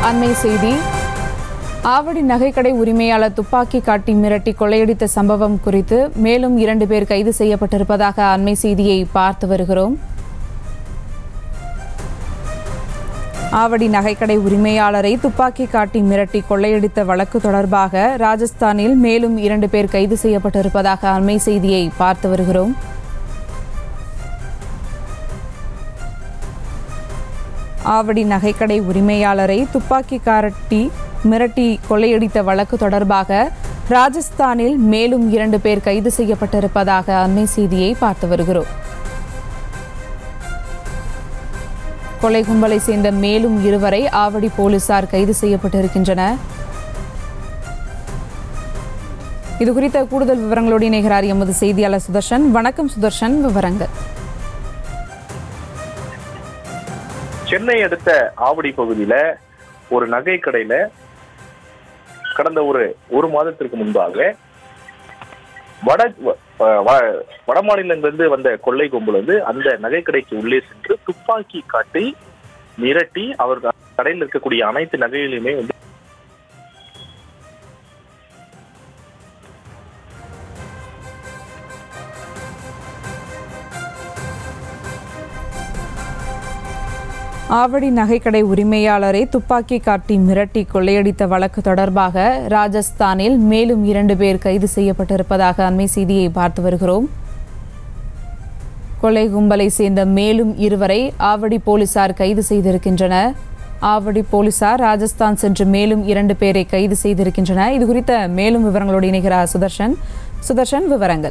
அண்மை செய்தி ஆவடி நகைக்கடை உரிமையாளர் துப்பாக்கி காட்டி மிரட்டி கொள்ளையடித்த சம்பவம் குறித்து மேலும் இரண்டு பேர் கைது செய்யப்பட்டிருப்பதாக அண்மை செய்தியை பார்த்து வருகிறோம் ஆவடி நகைக்கடை உரிமையாளரை துப்பாக்கி காட்டி மிரட்டி கொள்ளையடித்த வழக்கு தொடர்பாக ராஜஸ்தானில் மேலும் இரண்டு பேர் கைது செய்யப்பட்டிருப்பதாக அண்மை செய்தியை பார்த்து வருகிறோம் ஆவடி நகைக்கடை உரிமையாளரை துப்பாக்கி காரட்டி மிரட்டி கொள்ளையடித்த வழக்கு தொடர்பாக ராஜஸ்தானில் மேலும் இரண்டு பேர் கைது செய்யப்பட்டிருப்பதாக அண்மை செய்தியை பார்த்து வருகிறோம் கொலை கும்பலை சேர்ந்த மேலும் இருவரை ஆவடி போலீசார் கைது செய்யப்பட்டிருக்கின்றனர் இது குறித்த கூடுதல் விவரங்களோடு இணைகிறார் எமது செய்தியாளர் சுதர்ஷன் வணக்கம் சுதர்ஷன் விவரங்கள் சென்னை அடுத்த ஆவடி பகுதியில ஒரு நகை கடையில கடந்த ஒரு ஒரு மாதத்திற்கு முன்பாக வட வ- வ- வட மாநிலங்களிலிருந்து வந்த கொள்ளை கும்பல் வந்து அந்த நகை கடைக்கு உள்ளே சென்று துப்பாக்கி காட்டி மிரட்டி அவர் கடையில் இருக்கக்கூடிய அனைத்து நகைகளையுமே வந்து ஆவடி நகைக்கடை உரிமையாளரை துப்பாக்கி காட்டி மிரட்டி கொள்ளையடித்த வழக்கு தொடர்பாக ராஜஸ்தானில் மேலும் இரண்டு பேர் கைது செய்யப்பட்டிருப்பதாக அண்மை செய்தியை பார்த்து வருகிறோம் கொலை கும்பலை சேர்ந்த மேலும் இருவரை ஆவடி போலீசார் கைது செய்திருக்கின்றனர் ஆவடி போலீசார் ராஜஸ்தான் சென்று மேலும் இரண்டு பேரை கைது செய்திருக்கின்றனர் இது குறித்த மேலும் விவரங்களோடு இணைகிறார் சுதர்ஷன் சுதர்ஷன் விவரங்கள்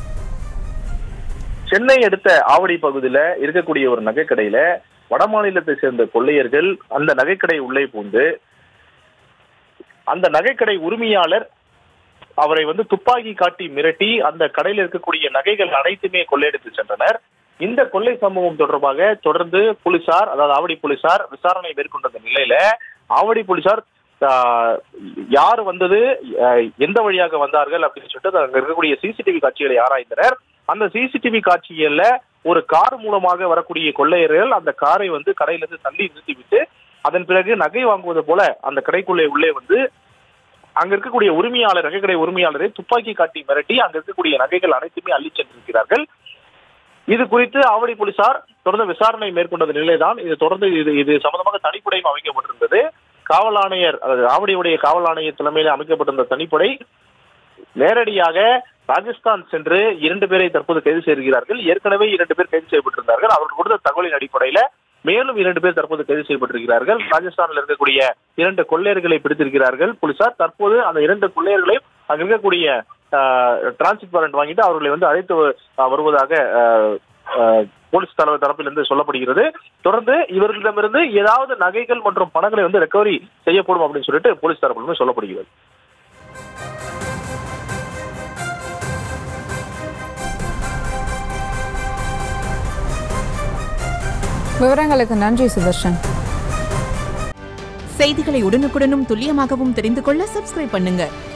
சென்னை அடுத்த ஆவடி பகுதியில இருக்கக்கூடிய ஒரு நகைக்கடையில வட மாநிலத்தை சேர்ந்த கொள்ளையர்கள் அந்த நகைக்கடை உள்ளே பூந்து அந்த நகைக்கடை உரிமையாளர் அவரை வந்து துப்பாக்கி காட்டி மிரட்டி அந்த கடையில் இருக்கக்கூடிய நகைகள் அனைத்துமே கொள்ளையடித்து சென்றனர் இந்த கொள்ளை சம்பவம் தொடர்பாக தொடர்ந்து போலீசார் அதாவது ஆவடி போலீசார் விசாரணை மேற்கொண்ட நிலையில ஆவடி போலீசார் ஆஹ், யார் வந்தது ஆஹ், எந்த வழியாக வந்தார்கள் அப்படின்னு சொல்லிட்டு அங்க இருக்கக்கூடிய சிசிடிவி காட்சிகளை ஆராய்ந்தனர் அந்த சிசிடிவி காட்சிகள்ல ஒரு கார் மூலமாக வரக்கூடிய கொள்ளையர்கள் அந்த காரை வந்து கடையிலிருந்து தள்ளி நிறுத்திவிட்டு அதன் பிறகு நகை வாங்குவது போல அந்த கடைக்குள்ளே உள்ளே வந்து அங்க இருக்கக்கூடிய உரிமையாளர் நகைக்கடை உரிமையாளரை துப்பாக்கி காட்டி மிரட்டி அங்க இருக்கக்கூடிய நகைகள் அனைத்துமே அள்ளி சென்றிருக்கிறார்கள் இது குறித்து ஆவடி போலீசார் தொடர்ந்து விசாரணை மேற்கொண்ட நிலைதான் இது தொடர்ந்து இது இது சம்பந்தமாக தனிப்படையும் அமைக்கப்பட்டிருந்தது காவல் ஆணையர் அதாவது ஆவடியுடைய காவல் ஆணையர் தலைமையில் அமைக்கப்பட்டிருந்த தனிப்படை நேரடியாக ராஜஸ்தான் சென்று இரண்டு பேரை தற்போது கைது செய்திருக்கிறார்கள் ஏற்கனவே இரண்டு பேர் கைது செய்யப்பட்டிருந்தார்கள் அவர்கள் கொடுத்த தகவலின் அடிப்படையில மேலும் இரண்டு பேர் தற்போது கைது செய்யப்பட்டிருக்கிறார்கள் ராஜஸ்தானில் இருக்கக்கூடிய இரண்டு கொள்ளையர்களை பிடித்திருக்கிறார்கள் போலீசார் தற்போது அந்த இரண்டு கொள்ளையர்களையும் அங்க இருக்கக்கூடிய டிரான்சிட் வாரண்ட் வாங்கிட்டு அவர்களை வந்து அழைத்து அஹ், வருவதாக அஹ், அஹ், போலீஸ் தலைவர் தரப்பிலிருந்து சொல்லப்படுகிறது தொடர்ந்து இவர்களிடமிருந்து ஏதாவது நகைகள் மற்றும் பணங்களை வந்து ரெக்கவரி செய்யப்படும் அப்படின்னு சொல்லிட்டு போலீஸ் தரப்பிலிருந்து சொல்லப்படுகிறது விவரங்களுக்கு நன்றி சுதர்ஷன் செய்திகளை உடனுக்குடனும் துல்லியமாகவும் தெரிந்து கொள்ள சப்ஸ்கிரைப் பண்ணுங்க